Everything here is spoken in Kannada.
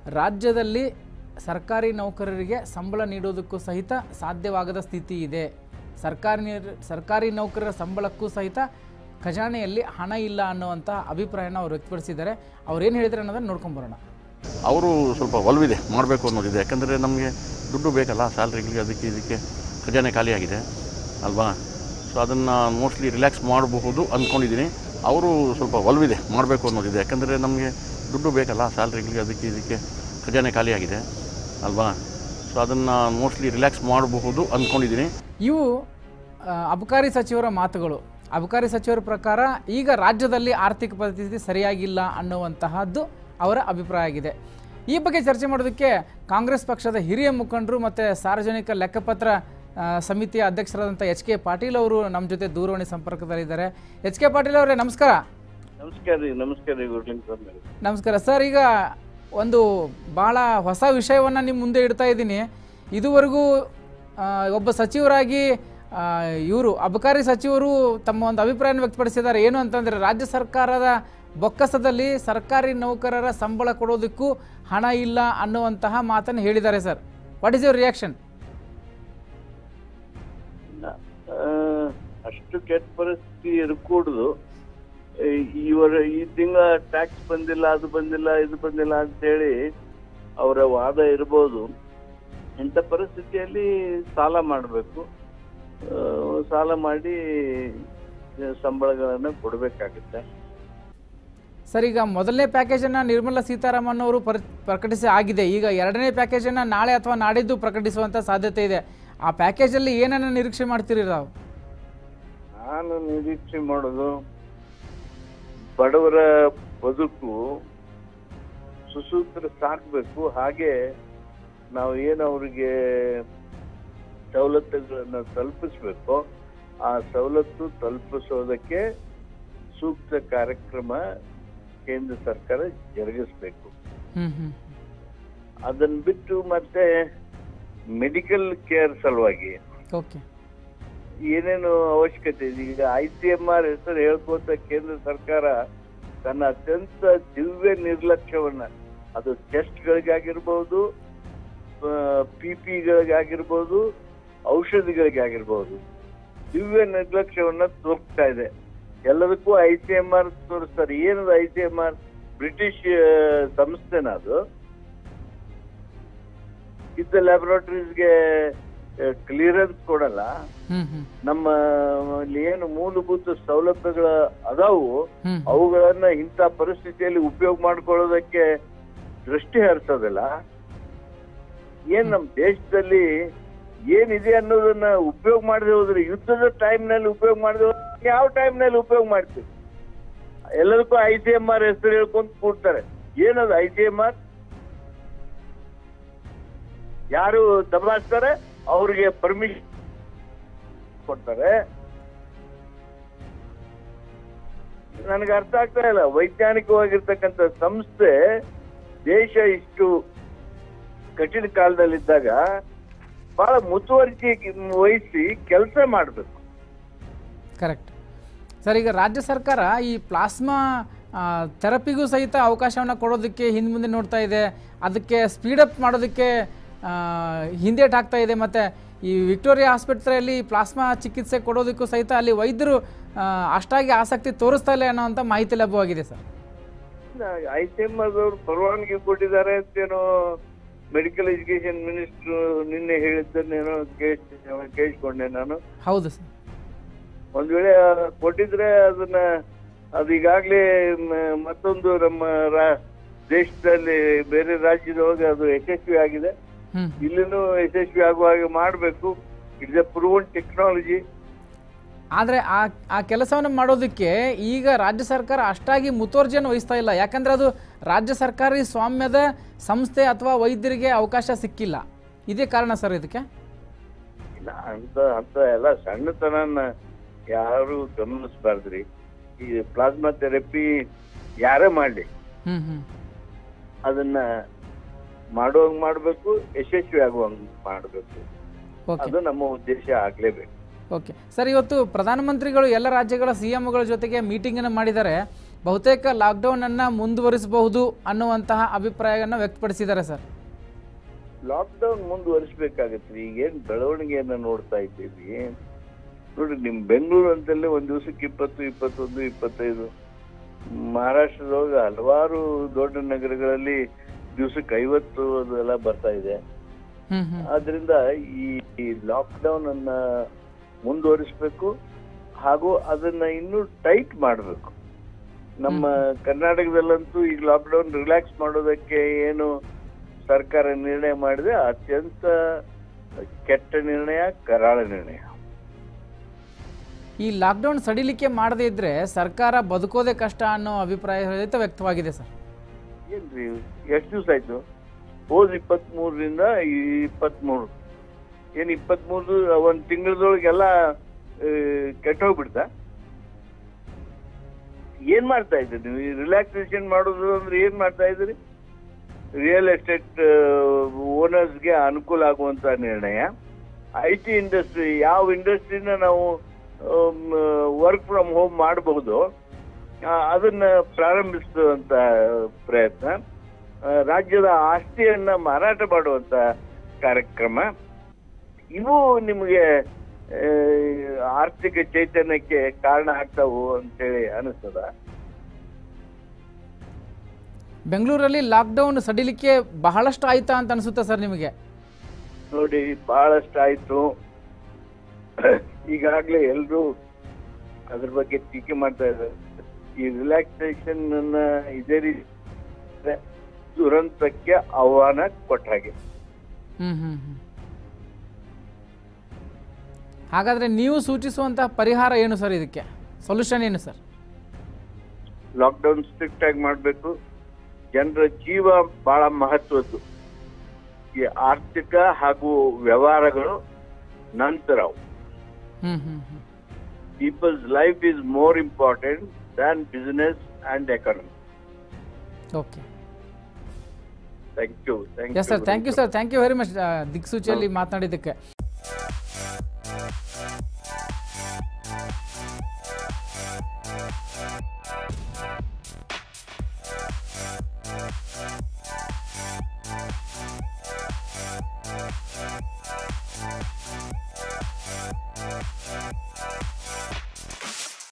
ರಾಜ್ಯದಲ್ಲಿ ಸರ್ಕಾರಿ ನೌಕರರಿಗೆ ಸಂಬಳ ನೀಡೋದಕ್ಕೂ ಸಹಿತ ಸಾಧ್ಯವಾಗದ ಸ್ಥಿತಿ ಇದೆ ಸರ್ಕಾರಿ ನೀರ್- ಸರ್ಕಾರಿ ನೌಕರರ ಸಂಬಳಕ್ಕೂ ಸಹಿತ ಖಜಾನೆಯಲ್ಲಿ ಹಣ ಇಲ್ಲ ಅನ್ನುವಂಥ ಅಭಿಪ್ರಾಯನ ಅವ್ರು ವ್ಯಕ್ತಪಡಿಸಿದ್ದಾರೆ ಅವ್ರು ಏನು ಹೇಳಿದ್ರೆ ಅನ್ನೋದನ್ನು ನೋಡ್ಕೊಂಬರೋಣ ಅವರು ಸ್ವಲ್ಪ ಒಲವಿದೆ ಮಾಡಬೇಕು ಅನ್ನೋದಿದೆ ಯಾಕಂದರೆ ನಮಗೆ ದುಡ್ಡು ಬೇಕಲ್ಲ ಸ್ಯಾಲ್ರಿಗಳಿಗೆ ಅದಕ್ಕೆ ಇದಕ್ಕೆ ಖಜಾನೆ ಖಾಲಿಯಾಗಿದೆ ಅಲ್ವಾ ಸೊ ಅದನ್ನು ಮೋಸ್ಟ್ಲಿ ರಿಲ್ಯಾಕ್ಸ್ ಮಾಡಬಹುದು ಅಂದ್ಕೊಂಡಿದ್ದೀನಿ ಅವರು ಸ್ವಲ್ಪ ಒಲವಿದೆ ಮಾಡಬೇಕು ಅನ್ನೋದಿದೆ ಯಾಕಂದರೆ ನಮಗೆ ದುಡ್ಡು ಬೇಕಲ್ಲ ಸ್ಯಾಲ್ರಿಗಳಿಗೆ ಅದಕ್ಕೆ ಇದಕ್ಕೆ ಖಜಾನೆ ಖಾಲಿಯಾಗಿದೆ ಅಲ್ವಾ ಸೊ ಅದನ್ನು ಮೋಸ್ಟ್ಲಿ ರಿಲ್ಯಾಕ್ಸ್ ಮಾಡಬಹುದು ಅಂದ್ಕೊಂಡಿದ್ದೀನಿ ಇವು ಆ, ಅಬಕಾರಿ ಸಚಿವರ ಮಾತುಗಳು ಅಬಕಾರಿ ಸಚಿವರ ಪ್ರಕಾರ ಈಗ ರಾಜ್ಯದಲ್ಲಿ ಆರ್ಥಿಕ ಪರಿಸ್ಥಿತಿ ಸರಿಯಾಗಿಲ್ಲ ಅನ್ನುವಂತಹದ್ದು ಅವರ ಅಭಿಪ್ರಾಯ ಆಗಿದೆ ಈ ಬಗ್ಗೆ ಚರ್ಚೆ ಮಾಡೋದಕ್ಕೆ ಕಾಂಗ್ರೆಸ್ ಪಕ್ಷದ ಹಿರಿಯ ಮುಖಂಡರು ಮತ್ತು ಸಾರ್ವಜನಿಕ ಲೆಕ್ಕಪತ್ರ ಆ, ಸಮಿತಿಯ ಅಧ್ಯಕ್ಷರಾದಂಥ ಎಚ್ ಕೆ ಪಾಟೀಲ್ ಅವರು ನಮ್ಮ ಜೊತೆ ದೂರವಾಣಿ ಸಂಪರ್ಕದಲ್ಲಿದ್ದಾರೆ ಎಚ್ ಕೆ ಪಾಟೀಲ್ ಅವರೇ ನಮಸ್ಕಾರ ನಮಸ್ಕಾರ ರೀ ನಮಸ್ಕಾರ ರೀ ಗುಡ್ಲಿಂಗ್ ಸ್ವಾಮಿ ನಮಸ್ಕಾರ ಸರ್ ಈಗ ಒಂದು ಭಾಳ ಹೊಸ ವಿಷಯವನ್ನು ನಿಮ್ಮ ಮುಂದೆ ಇಡ್ತಾ ಇದ್ದೀನಿ ಇದುವರೆಗೂ ಆ, ಒಬ್ಬ ಸಚಿವರಾಗಿ ಇವರು ಅಬಕಾರಿ ಸಚಿವರು ತಮ್ಮ ಒಂದು ಅಭಿಪ್ರಾಯನ ವ್ಯಕ್ತಪಡಿಸಿದ್ದಾರೆ ಏನು ಅಂತಂದರೆ ರಾಜ್ಯ ಸರ್ಕಾರದ ಬೊಕ್ಕಸದಲ್ಲಿ ಸರ್ಕಾರಿ ನೌಕರರ ಸಂಬಳ ಕೊಡೋದಕ್ಕೂ ಹಣ ಇಲ್ಲ ಅನ್ನುವಂತಹ ಮಾತನ್ನು ಹೇಳಿದ್ದಾರೆ sir what is your reaction ಆ, ಅಷ್ಟು ಕೆಟ್ಟ ಪರಿಸ್ಥಿತಿ ಇರಕೂಡುದು ಇವರ ಈ ತಿಂಗಳ ಟ್ಯಾಕ್ಸ್ ಬಂದಿಲ್ಲ ಅದು ಬಂದಿಲ್ಲ ಇದು ಬಂದಿಲ್ಲ ಅಂತ ಹೇಳಿ ಅವರ ವಾದ ಇರ್ಬೋದು ಇಂಥ ಪರಿಸ್ಥಿತಿಯಲ್ಲಿ ಸಾಲ ಮಾಡಬೇಕು ಸಾಲ ಮಾಡಿ ಸಂಬಳಗಳನ್ನು ಕೊಡಬೇಕಾಗುತ್ತೆ ಸರ್ ಈಗ ಮೊದಲನೇ ಪ್ಯಾಕೇಜನ್ನು ನಿರ್ಮಲಾ ಸೀತಾರಾಮನ್ ಅವರು ಪರ್ ಪ್ರಕಟಿಸಿ ಆಗಿದೆ ಈಗ ಎರಡನೇ ಪ್ಯಾಕೇಜನ್ನು ನಾಳೆ ಅಥವಾ ನಾಡಿದ್ದು ಪ್ರಕಟಿಸುವಂಥ ಸಾಧ್ಯತೆ ಇದೆ ಆ ಪ್ಯಾಕೇಜಲ್ಲಿ ಏನನ್ನ ನಿರೀಕ್ಷೆ ಮಾಡ್ತೀರಿ ನಾವು ನಾನು ನಿರೀಕ್ಷೆ ಮಾಡೋದು ಬಡವರ ಬದುಕು ಸುಸೂತ್ರ ಸಾಕಬೇಕು ಹಾಗೆ ನಾವು ಏನು ಅವರಿಗೆ ಸವಲತ್ತುಗಳನ್ನು ತಲುಪಿಸ್ಬೇಕು ಆ ಸವಲತ್ತು ತಲುಪಿಸೋದಕ್ಕೆ ಸೂಕ್ತ ಕಾರ್ಯಕ್ರಮ ಕೇಂದ್ರ ಸರ್ಕಾರ ಜರುಗಿಸ್ಬೇಕು ಹ್ಮ್ ಹ್ಮ್ ಅದನ್ನ ಬಿಟ್ಟು ಮತ್ತೆ ಮೆಡಿಕಲ್ ಕೇರ್ ಸಲುವಾಗಿ ಓಕೆ ಏನೇನು ಅವಶ್ಯಕತೆ ಇದೆ ಈಗ ಐ ಸಿ ಎಂ ಆರ್ ಹೆಸರು ಹೇಳ್ಕೋತ ಕೇಂದ್ರ ಸರ್ಕಾರ ತನ್ನ ಅತ್ಯಂತ ದಿವ್ಯ ನಿರ್ಲಕ್ಷ್ಯವನ್ನ ಅದು ಟೆಸ್ಟ್ಗಳಿಗಾಗಿರ್ಬೋದು ಪಿ ಪಿಗಳಿಗಾಗಿರ್ಬೋದು ಔಷಧಿಗಳಿಗಾಗಿರ್ಬೋದು ದಿವ್ಯ ನಿರ್ಲಕ್ಷ್ಯವನ್ನ ತೋರಿಸ್ತಾ ಇದೆ ಎಲ್ಲದಕ್ಕೂ ಐ ಸಿ ಎಂ ಆರ್ ತೋರಿಸ್ತಾರೆ ಏನದು I C M R British ಸಂಸ್ಥೆನ ಅದು ಇದ್ದ ಲ್ಯಾಬೊರೇಟರೀಸ್ಗೆ ಕ್ಲಿಯರೆನ್ಸ್ ಕೊಡಲ್ಲ ಹ್ಮ್ ಹ್ಮ್ ನಮ್ಮ ಅಲ್ಲಿ ಏನು ಮೂಲಭೂತ ಸೌಲಭ್ಯಗಳ ಅದಾವು ಹ್ಮ್ ಅವುಗಳನ್ನ ಇಂಥ ಪರಿಸ್ಥಿತಿಯಲ್ಲಿ ಉಪಯೋಗ ಮಾಡ್ಕೊಳ್ಳೋದಕ್ಕೆ ದೃಷ್ಟಿ ಹರಿಸೋದಿಲ್ಲ ಏನ್ ನಮ್ಮ ದೇಶದಲ್ಲಿ ಏನಿದೆ ಅನ್ನೋದನ್ನ ಉಪಯೋಗ ಮಾಡದೆ ಹೋದ್ರೆ ಯುದ್ಧದ ಟೈಮ್ ನಲ್ಲಿ ಉಪಯೋಗ ಮಾಡದೆ ಹೋದ್ರೆ ಯಾವ ಟೈಮ್ ನಲ್ಲಿ ಉಪಯೋಗ ಮಾಡ್ತೀವಿ ಎಲ್ಲದಕ್ಕೂ ಐ ಸಿ ಎಂ ಆರ್ ಹೆಸರು ಹೇಳ್ಕೊಂತ ಕೂಡ್ತಾರೆ ಏನದು ಐ ಸಿ ಎಂ ಆರ್ ಯಾರು ದಬಾಯಿಸ್ತಾರೆ ಅವ್ರಿಗೆ ಪರ್ಮಿಷನ್ ಕೊಡ್ತಾರೆ ನನಗೆ ಅರ್ಥ ಆಗ್ತಾ ಇಲ್ಲ ವೈಜ್ಞಾನಿಕವಾಗಿರ್ತಕ್ಕಂಥ ಸಂಸ್ಥೆ ದೇಶ ಇಷ್ಟು ಕಠಿಣ ಕಾಲದಲ್ಲಿದ್ದಾಗ ಬಹಳ ಮುತುವರ್ಜಿ ವಹಿಸಿ ಕೆಲಸ ಮಾಡಬೇಕು ಕರೆಕ್ಟ್ ಸರ್ ಈಗ ರಾಜ್ಯ ಸರ್ಕಾರ ಈ ಪ್ಲಾಸ್ಮಾ ಥೆರಪಿಗೂ ಸಹಿತ ಅವಕಾಶವನ್ನು ಕೊಡೋದಕ್ಕೆ ಹಿಂದೆ ಮುಂದೆ ನೋಡ್ತಾ ಇದೆ ಅದಕ್ಕೆ ಸ್ಪೀಡಪ್ ಮಾಡೋದಕ್ಕೆ ಆ, ಹಿಂದೇಟ್ ಆಗ್ತಾ ಇದೆ ಮತ್ತು ಈ ವಿಕ್ಟೋರಿಯಾ ಆಸ್ಪತ್ರೆಯಲ್ಲಿ ಪ್ಲಾಸ್ಮಾ ಚಿಕಿತ್ಸೆ ಕೊಡೋದಕ್ಕೂ ಸಹಿತ ಅಲ್ಲಿ ವೈದ್ಯರು ಆ, ಅಷ್ಟಾಗಿ ಆಸಕ್ತಿ ತೋರಿಸ್ತಾ ಇಲ್ಲ ಅನ್ನೋವಂಥ ಮಾಹಿತಿ ಲಭ್ಯವಾಗಿದೆ ಸರ್ ಐ ಸಿ ಎಂ ಅವರು ಪರವಾನಗಿ ಕೊಟ್ಟಿದ್ದಾರೆ ಅಂತೇನೋ ಮೆಡಿಕಲ್ ಎಜುಕೇಶನ್ ಮಿನಿಸ್ಟ್ರು ನಿನ್ನೆ ಹೇಳಿದ್ದನ್ನೇನೋ ಕೇಳಿಸ್ ಕೇಳಿಸ್ಕೊಂಡೆ ನಾನು ಹೌದು ಸರ್ ಒಂದ್ ವೇಳೆ ಕೊಟ್ಟಿದ್ರೆ ಅದನ್ನ ಅದು ಈಗಾಗ್ಲೇ ಮ- ಮತ್ತೊಂದು ನಮ್ಮ ರಾ- ದೇಶದಲ್ಲಿ ಬೇರೆ ರಾಜ್ಯದೊಳಗೆ ಅದು ಯಶಸ್ವಿ ಆಗಿದೆ ಹ್ಞೂ ಇಲ್ಲಿನೂ ಯಶಸ್ವಿ ಆಗುವ ಹಾಗೆ ಮಾಡಬೇಕು ಇಟ್ಸ್ ಎ ಪ್ರೂವನ್ ಟೆಕ್ನಾಲಜಿ ಆದರೆ ಆ ಆ ಕೆಲಸವನ್ನು ಮಾಡೋದಕ್ಕೆ ಈಗ ರಾಜ್ಯ ಸರ್ಕಾರ ಅಷ್ಟಾಗಿ ಮುತುವರ್ಜಿಯನ್ನು ವಹಿಸ್ತಾ ಇಲ್ಲ ಯಾಕಂದರೆ ಅದು ರಾಜ್ಯ ಸರ್ಕಾರಿ ಸ್ವಾಮ್ಯದ ಸಂಸ್ಥೆ ಅಥವಾ ವೈದ್ಯರಿಗೆ ಅವಕಾಶ ಸಿಕ್ಕಿಲ್ಲ ಇದೇ ಕಾರಣ ಸರ್ ಇದಕ್ಕೆ ಇಲ್ಲ ಅಂತ ಅಂತ ಎಲ್ಲ ಸಣ್ಣತನನ ಯಾರು ಗಮನಿಸಬಾರ್ದ್ರಿ ಈ ಪ್ಲಾಸ್ಮಾ ಥೆರಪಿ ಯಾರೇ ಮಾಡಲಿ ಹ್ಞೂ ಹ್ಞೂ ಅದನ್ನ ಮಾಡುವಂಗ್ ಮಾಡ್ಬೇಕು ಯಶಸ್ವಿ ಆಗುವಂಗ್ ಮಾಡ್ಬೇಕು ಓಕೆ ಅದು ನಮ್ಮ ಉದ್ದೇಶ ಆಗ್ಲೇಬೇಕು ಓಕೆ ಸರ್ ಇವತ್ತು ಪ್ರಧಾನಮಂತ್ರಿಗಳು ಎಲ್ಲ ರಾಜ್ಯಗಳ ಸಿ ಎಮ್ಗಳ ಜೊತೆಗೆ ಮೀಟಿಂಗನ್ನು ಮಾಡಿದ್ದಾರೆ ಬಹುತೇಕ ಲಾಕ್ಡೌನನ್ನು ಮುಂದುವರಿಸಬಹುದು ಅನ್ನುವಂತಹ ಅಭಿಪ್ರಾಯವನ್ನು ವ್ಯಕ್ತಪಡಿಸಿದ್ದಾರೆ ಸರ್ ಲಾಕ್ಡೌನ್ ಮುಂದುವರಿಸಬೇಕಾಗತ್ತೆ ಈಗ ಏನ್ ಬೆಳವಣಿಗೆಯನ್ನ ನೋಡ್ತಾ ಇದ್ದೀವಿ ನೋಡಿ ನಿಮ್ ಬೆಂಗಳೂರು ಅಂತಲ್ಲೇ ಒಂದ್ ದಿವಸಕ್ಕೆ ಇಪ್ಪತ್ತು ಇಪ್ಪತ್ತೊಂದು ಇಪ್ಪತ್ತೈದು ಮಹಾರಾಷ್ಟ್ರದೊಳಗೆ ಹಲವಾರು ದೊಡ್ಡ ನಗರಗಳಲ್ಲಿ ದಿವಸಕ್ಕೆ ಐವತ್ತು ಅದೆಲ್ಲ ಬರ್ತಾ ಇದೆ ಹ್ಮ್ ಹ್ಮ್ ಆದ್ರಿಂದ ಈ ಲಾಕ್ಡೌನ್ ಅನ್ನ ಮುಂದುವರಿಸಬೇಕು ಹಾಗೂ ಅದನ್ನ ಇನ್ನೂ ಟೈಟ್ ಮಾಡಬೇಕು ನಮ್ಮ ಕರ್ನಾಟಕದಲ್ಲಂತೂ ಈಗ ಲಾಕ್ಡೌನ್ ರಿಲ್ಯಾಕ್ಸ್ ಮಾಡೋದಕ್ಕೆ ಏನು ಸರ್ಕಾರ ನಿರ್ಣಯ ಮಾಡಿದೆ ಅತ್ಯಂತ ಕೆಟ್ಟ ನಿರ್ಣಯ ಕರಾಳ ನಿರ್ಣಯ ಈ ಲಾಕ್ಡೌನ್ ಸಡಿಲಿಕೆ ಮಾಡದೇ ಇದ್ರೆ ಸರ್ಕಾರ ಬದುಕೋದೇ ಕಷ್ಟ ಅನ್ನೋ ಅಭಿಪ್ರಾಯ ಸಹಿತ ವ್ಯಕ್ತವಾಗಿದೆ ಸರ್ ಏನ್ರಿ ಎಷ್ಟು ದಿವಸ ಆಯ್ತು ಹೋದ್ ಇಪ್ಪತ್ತ್ ಮೂರರಿಂದ ಇಪ್ಪತ್ಮೂರು ಏನ್ ಇಪ್ಪತ್ಮೂರು ಒಂದ್ ತಿಂಗಳದೊಳಗೆಲ್ಲ ಕೆಟ್ಟೋಗ್ಬಿಡ್ತಾ ಏನ್ ಮಾಡ್ತಾ ಇದ್ದೀರಿ ನೀವು ರಿಲ್ಯಾಕ್ಸೇಷನ್ ಮಾಡೋದು ಅಂದ್ರೆ ಏನ್ ಮಾಡ್ತಾ ಇದ್ದೀರಿ ರಿಯಲ್ ಎಸ್ಟೇಟ್ ಓನರ್ಸ್ಗೆ ಅನುಕೂಲ ಆಗುವಂತ ನಿರ್ಣಯ ಐ ಟಿ ಇಂಡಸ್ಟ್ರಿ ಯಾವ ಇಂಡಸ್ಟ್ರಿನ ನಾವು ವರ್ಕ್ ಫ್ರಮ್ ಹೋಮ್ ಮಾಡಬಹುದು ಅದನ್ನ ಪ್ರಾರಂಭಿಸುವಂತ ಪ್ರಯತ್ನ ಆ, ರಾಜ್ಯದ ಆಸ್ತಿಯನ್ನ ಮಾರಾಟ ಮಾಡುವಂತ ಕಾರ್ಯಕ್ರಮ ಇವು ನಿಮಗೆ ಆ, ಆರ್ಥಿಕ ಚೈತನ್ಯಕ್ಕೆ ಕಾರಣ ಆಗ್ತಾವು ಅಂತೇಳಿ ಅನಿಸ್ತದ ಬೆಂಗಳೂರಲ್ಲಿ ಲಾಕ್ಡೌನ್ ಸಡಿಲಿಕೆ ಬಹಳಷ್ಟು ಆಯ್ತಾ ಅಂತ ಅನಿಸುತ್ತೆ ಸರ್ ನಿಮಗೆ ನೋಡಿ ಬಹಳಷ್ಟು ಆಯ್ತು ಈಗಾಗ್ಲೇ ಎಲ್ರು ಅದ್ರ ಬಗ್ಗೆ ಟೀಕೆ ಮಾಡ್ತಾ ಇದ್ದಾರೆ ಈ ರಿಲ್ಯಾಕ್ಸೇಷನ್ ಅನ್ನ ಇದೇ ರೀತಿ ದುರಂತಕ್ಕೆ ಆಹ್ವಾನ ಕೊಟ್ಟ ಹಾಗೆ ಹ್ಮ್ ಹ್ಮ್ ಹ್ಮ್ ಹಾಗಾದ್ರೆ ನೀವು ಸೂಚಿಸುವಂತಹ ಪರಿಹಾರ ಏನು ಸರ್ ಇದಕ್ಕೆ ಸೊಲ್ಯೂಷನ್ ಏನು ಸರ್ ಲಾಕ್ಡೌನ್ ಸ್ಟ್ರಿಕ್ಟ್ ಆಗಿ ಮಾಡಬೇಕು ಜನರ ಜೀವ ಬಹಳ ಮಹತ್ವದ್ದು ಈ ಆರ್ಥಿಕ ಹಾಗೂ ವ್ಯವಹಾರಗಳು ನಂತರ hmm hmm hmm people's life is more important than business and economy okay thank you thank yes sir thank you sir thank you very much ದಿಕ್ಸೂಚಿಯಲ್ಲಿ ಮಾತನಾಡಿದ್ದಕ್ಕೆ